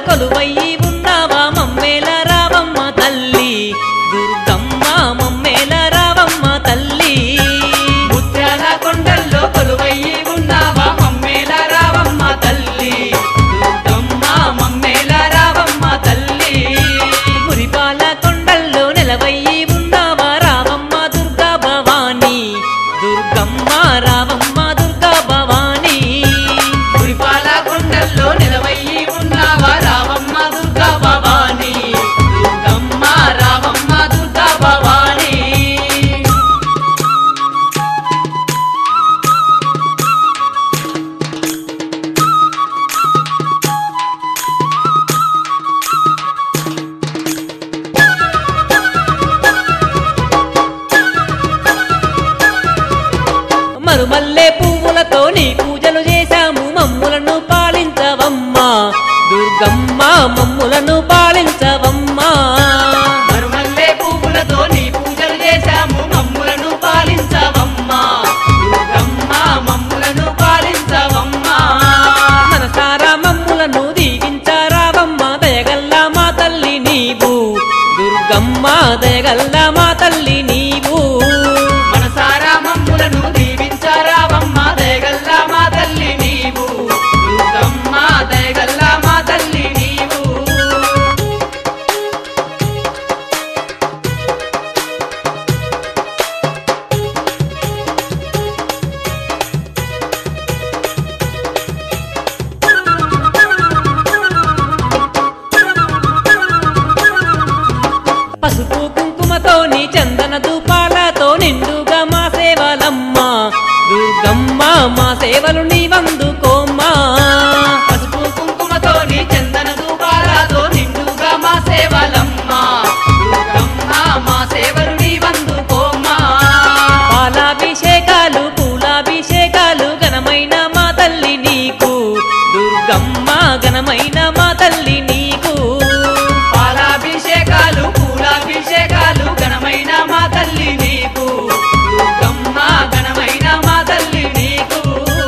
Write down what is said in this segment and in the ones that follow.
కొలువయ్యి ఉన్నావా మమ్మేల రావమ్మ తల్లి దుర్గమ్మ మమ్మేల రావమ్మ తల్లి ముత్యాల కొండల్లో కొలువయ్యి ఉన్నావా మమ్మేల రావమ్మ తల్లి దుర్గమ్మ మమ్మేల రావమ్మ తల్లి మురిపాల కొండల్లో నెలవయ్యి ఉన్నావా రావమ్మ దుర్గా భవాని దుర్గమ్మ రావమ్మ దుర్గా భవాని కురిపాల కొండల్లో నిలవయ్యి ఉన్నావా రావమ్మ దుర్గా భవాని దుర్గమ్మ రావమ్మ దుర్గా భవాని మరుమల్లె పువ్వులతో నీ పూజలు చేశాము మమ్ములను పాలించవమ్మా దుర్గమ్మ మమ్ములను పాలించవమ్మా మరుమల్లే పువ్వులతో నీ పూజలు చేశాము మమ్ములను పాలించవమ్మా దుర్గమ్మ మమ్ములను పాలించవమ్మా మనసారా మమ్ములను దీవించారావమ్మ దయగల్ల మా తల్లి నీవు దుర్గమ్మ దయగల్ల మా తల్లి నీవు మనసారా మమ్ములను దీవించారావమ్మ దయగల్ల మా తల్లి నీవు దుర్గమ్మ దయగల్ల మా తల్లి నీవు పసుపు కుంకుమతో నీ చందన ధూపాలతో నిండుగా మా సేవలమ్మ దుర్గమ్మ మా సేవలు నీవందుకోమ్మా పసుపు కుంకుమతో నీ చందన దూపాలతో నిండుగా మా సేవలమ్మ దుర్గమ్మ మా సేవలు నీ వందుకోమ్మా పాలాభిషేకాలు పూలాభిషేకాలు ఘనమైన మా తల్లి నీకు దుర్గమ్మ ఘనమైన మా తల్లి నీకు పాలాభిషేకాలు పూలాభిషేకాలు ఘనమైన మా తల్లి నీకు దుర్గమ్మ ఘనమైన మా తల్లి నీకు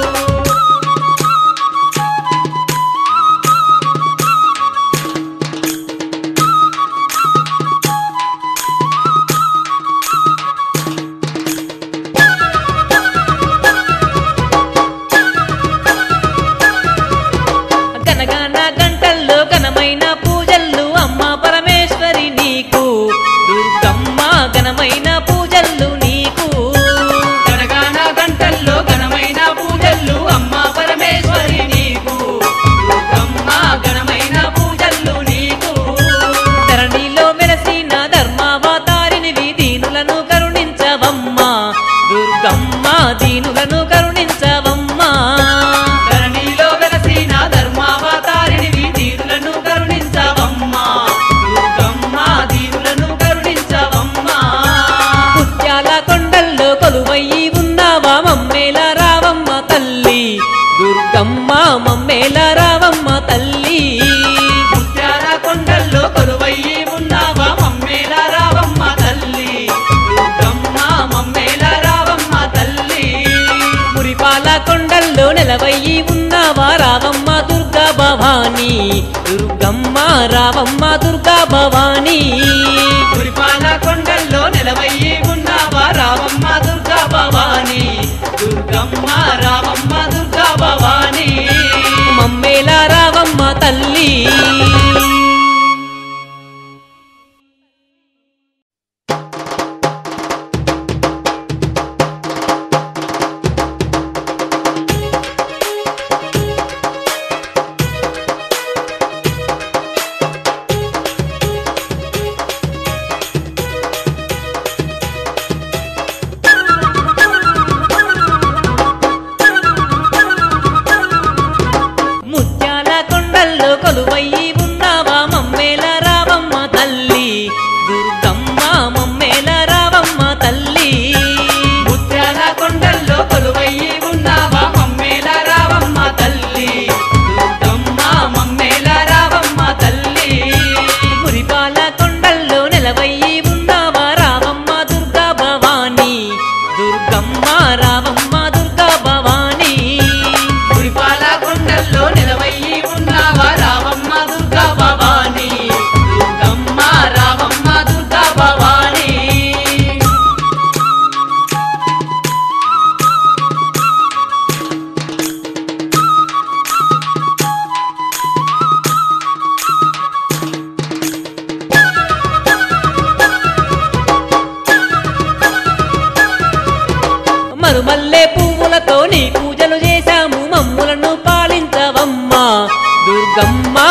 గనగాన గంటల్లో ఘనమైన పూజల్లు అమ్మ పరమేశ్వరి నీకు దుర్గమ్మ ఘనమైన పూజల్లు నీకు గణగాన గంటల్లో ఘనమైన పూజలు అమ్మ పరమేశ్వరి నీకు దుర్గమ్మ ఘనమైన పూజలు నీకు ధరణిలో వెలసిన ధర్మావతారినివి దీనులను కరుణించవమ్మా దుర్గమ్మ దీనులను కరుణించవమ్మా ధరణిలో వెలసిన ధర్మావతారిణివి దీనులను కరుణించవమ్మా దుర్గమ్మ దీనులను కరుణించవమ్మా ముత్యాల కొండల్లో కొలువయ్యి ఉన్నావా మమ్మేల రావమ్మ తల్లి దుర్గమ్మ మమ్మేల రావమ్మ తల్లి ముత్యాల కొండల్లో కొలువయ్యి ఉన్నావా మమ్మేల రావమ్మ తల్లి దుర్గమ్మ మమ్మేల రావమ్మ తల్లి మురిపాల కొండల్లో నెలవయ్యి ఉన్నావా రావమ్మ దుర్గా భవాని దుర్గమ్మ రావమ్మ దుర్గా భవాని కురిపాల కొండల్లో నిలవయ్యి ఉన్నావా రావమ్మ దుర్గా భవాని దుర్గమ్మ రావమ్మ దుర్గా భవాని మమ్మేల రావమ్మ తల్లి ముత్యాల కొండల్లో కొలువయ్యి ఉన్నావా మమ్మేల రావమ్మ తల్లి దుర్గమ్మ మమ్మేల రావమ్మ తల్లి ముత్యాల కొండల్లో కొలువయ్యి ఉన్నావా మమ్మేల రావమ్మ తల్లి దుర్గమ్మ మమ్మేల రావమ్మ తల్లి మురిపాల కొండల్లో నెలవయ్యి ఉన్నావా రావమ్మ దుర్గా భవాని దుర్గమ్మ రావమ్మ దుర్గా భవాని కురిపాల కొండల్లో నిలవయ్యి ఉన్నావా రావమ్మ దుర్గా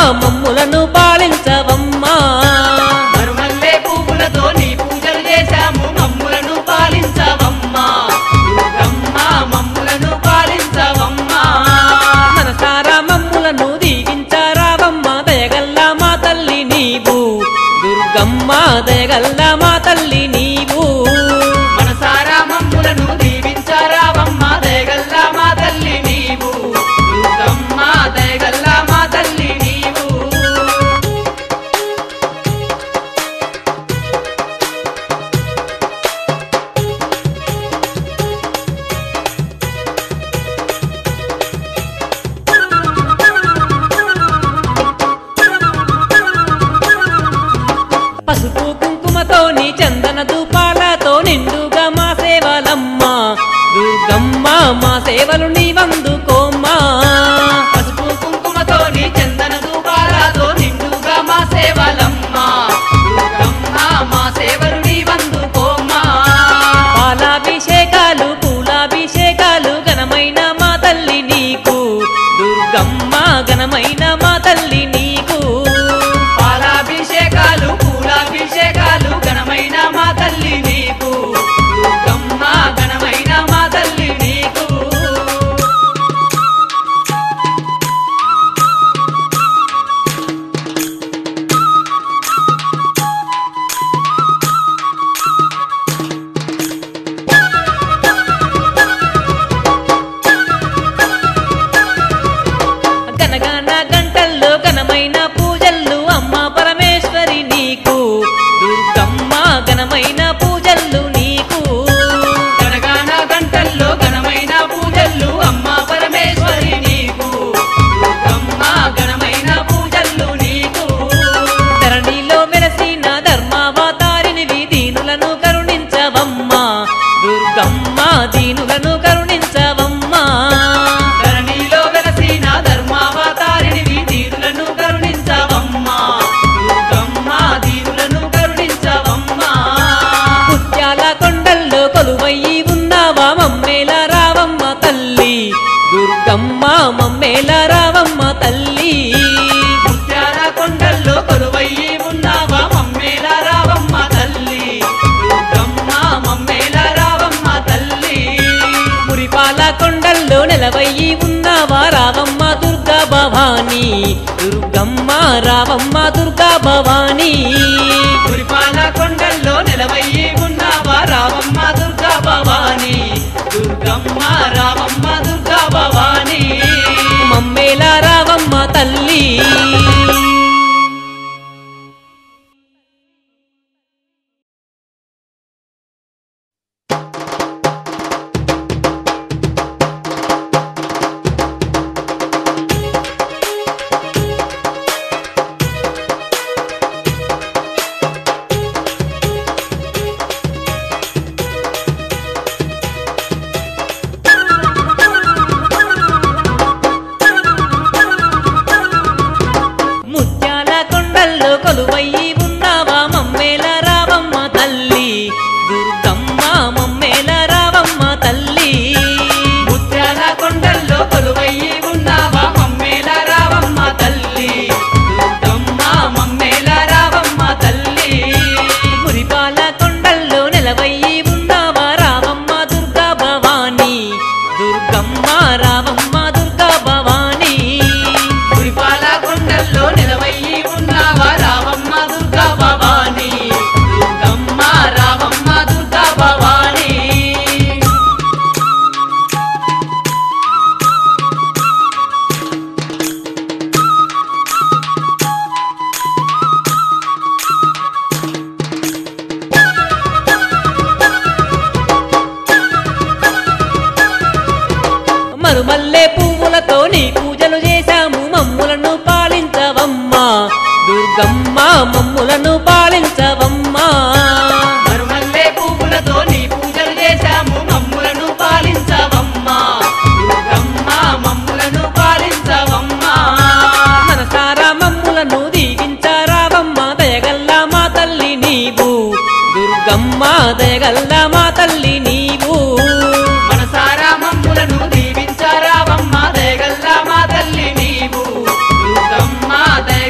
మమ్ములను పాలించవమ్మా మరుమల్లే పువ్వులతో నీ పూజలు చేశాము మమ్ములను పాలించవమ్మా దుర్గమ్మ మమ్ములను పాలించవమ్మా మనసారా మమ్ములను దీవించారావమ్మ దయగల్ల మా తల్లి నీవు దుర్గమ్మ దయగల్ల మా తల్లి నీవు మనసారా మమ్ములను దీవించారావమ్మ దయగల్లా మా తల్లి నీవు దుర్గమ్మ దయగల్లా మా తల్లి నీవు పసుపు కుంకుమతో నీ చందన దూపాలతో నిండుగా మా సేవలమ్మ దుర్గమ్మ మా సేవలు నీవందుకోమ్మా పసుపు కుంకుమతో నీ చందన దూపాలతో నిండుగా మా సేవలమ్మ దుర్గమ్మ మా సేవలు నీవందుకోమ్మా పాలాభిషేకాలు పూలాభిషేకాలు ఘనమైన మా తల్లి నీకు దుర్గమ్మ ఘనమైన మా తల్లి నీకు పాలాభిషేకాలు పూలాభిషేకాలు ఘనమైన మా తల్లి నీకు దుర్గమ్మ ఘనమైన మా తల్లి నీకు గనగన గంటల్లో ఘనమైన పూజల్లు అమ్మ పరమేశ్వరి నీకు దుర్గమ్మ ఘనమైన పూజల్లు నీకు గణగాన గంటల్లో ఘనమైన పూజలు అమ్మ పరమేశ్వరి నీకు దుర్గమ్మ ఘనమైన పూజలు నీకు ధరణిలో వెలసిన ధర్మావతారినివి దీనులను కరుణించవమ్మా దుర్గమ్మ దీనులను కరుణించవమ్మా ధరణిలో వెలసిన ధర్మావతారిణివి దీనులను కరుణించవమ్మా దుర్గమ్మ దీనులను కరుణించవమ్మా ముత్యాల కొండల్లో కొలువయ్యి ఉన్నావా మమ్మేల రావమ్మ తల్లి దుర్గమ్మ మమ్మేల రావమ్మ తల్లి ముత్యాల కొండల్లో కొలువయ్యి ఉన్నావా మమ్మేల రావమ్మ తల్లి దుర్గమ్మ మమ్మేల రావమ్మ తల్లి మురిపాల కొండల్లో నెలవయ్యి ఉన్నావా రావమ్మ దుర్గా భవానీ దుర్గమ్మ రావమ్మ దుర్గా భవానీ గురిపాల కొండల్లో నిలవయ్యి ఉన్నావా రావమ్మ దుర్గా భవాని దుర్గమ్మ రావమ్మ దుర్గా భవాని మమ్మేల రావమ్మ తల్లి ముత్యాల కొండల్లో కొలువయ్యి ఉన్నావా మమ్మేల రావమ్మ తల్లి దుర్గమ్మ మమ్మేల రావమ్మ తల్లి ముత్యాల కొండల్లో కొలువయ్యి ఉన్నావా మమ్మేల రావమ్మ తల్లి దుర్గమ్మ మమ్మేల రావమ్మ తల్లి మురిపాల కొండల్లో నెలవయ్యి ఉన్నావా రావమ్మ దుర్గా భవానీ దుర్గమ్మ రావమ్మ దుర్గా భవానీ గురిపాల కొండల్లో నిలవయ్యి ఉన్నావా రావమ్మ దుర్గా భవాని దుర్గమ్మ రావమ్మ దుర్గా భవాని మరుమల్లే పువ్వులతో నీ పూజలు చేశాము మమ్ములను పాలించవమ్మా దుర్గమ్మ మమ్ములను పాలించవమ్మా మరుమల్లే పువ్వులతో నీ పూజలు చేశాము మమ్ములను పాలించవమ్మా దుర్గమ్మ మమ్ములను పాలించవమ్మా మనసారా మమ్ములను దీవించారావమ్మ దయగల్ల మా తల్లి నీవు దుర్గమ్మ దయగల్ల మా తల్లి నీవు మనసారా మమ్ములను దీవించారావమ్మ దయగల్లా మా తల్లి నీవు దుర్గమ్మ దయ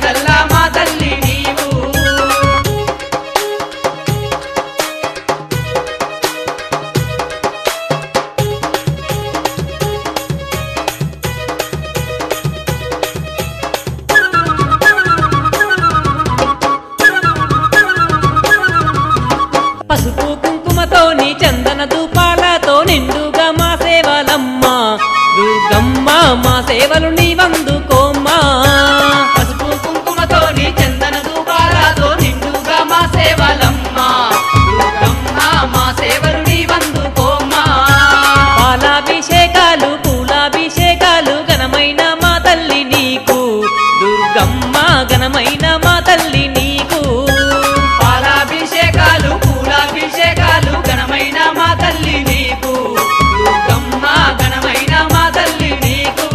మా సేవలు నీవందుకోమ్మా పసుపు కుంకుమతో నీ చందన దూపాలతో నిండుగా మా సేవలమ్మ దుర్గమ్మ మా సేవలు నీ వందుకోమ్మా పాలాభిషేకాలు పూలాభిషేకాలు ఘనమైన మా తల్లి నీకు దుర్గమ్మ ఘనమైన మా తల్లి నీకు పాలాభిషేకాలు పూలాభిషేకాలు ఘనమైన మా తల్లి నీకు దుర్గమ్మ ఘనమైన మా తల్లి నీకు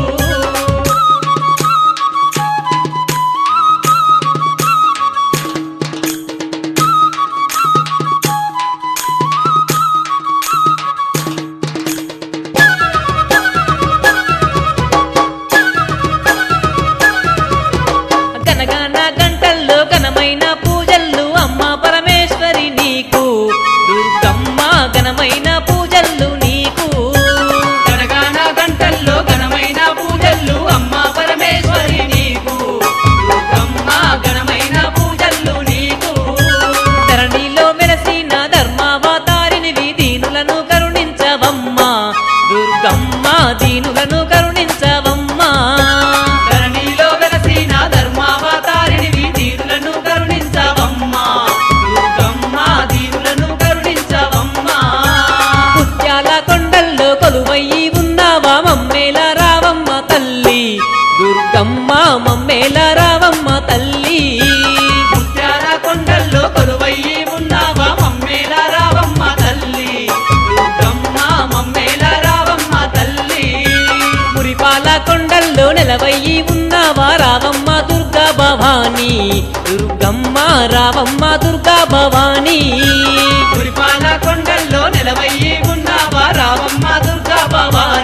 గనగాన గంటల్లో ఘనమైన పూజల్లు అమ్మ పరమేశ్వరి నీకు దుర్గమ్మ ఘనమైన పూజల్లు నీకు గణగాన గంటల్లో ఘనమైన పూజల్లు అమ్మ పరమేశ్వరి నీకు దుర్గమ్మ ఘనమైన పూజల్లు నీకు ధరణిలో వెలసిన ధర్మావతారినివి దీనులను కరుణించవమ్మా దుర్గమ్మ దీనులను కరుణించవమ్మా ధరణిలో వెలసిన ధర్మావతారిణివి దీనులను కరుణించవమ్మా దుర్గమ్మ దీనులను కరుణించవమ్మా ముత్యాల కొండల్లో కొలువయ్యి ఉన్నావా మమ్మేల రావమ్మ తల్లి దుర్గమ్మ మమ్మేల రావమ్మ తల్లి ముత్యాల కొండల్లో కొలువయ్యి ఉన్నావా మమ్మేల రావమ్మ తల్లి దుర్గమ్మ మమ్మేల రావమ్మ తల్లి మురిపాల కొండల్లో నెలవయ్యి ఉన్నావా రావమ్మ దుర్గా భవానీ దుర్గమ్మ రావమ్మ దుర్గా భవానీ గురిపాల కొండల్లో నిలవయ్యి ఉన్నావా రావమ్మ దుర్గా భవాని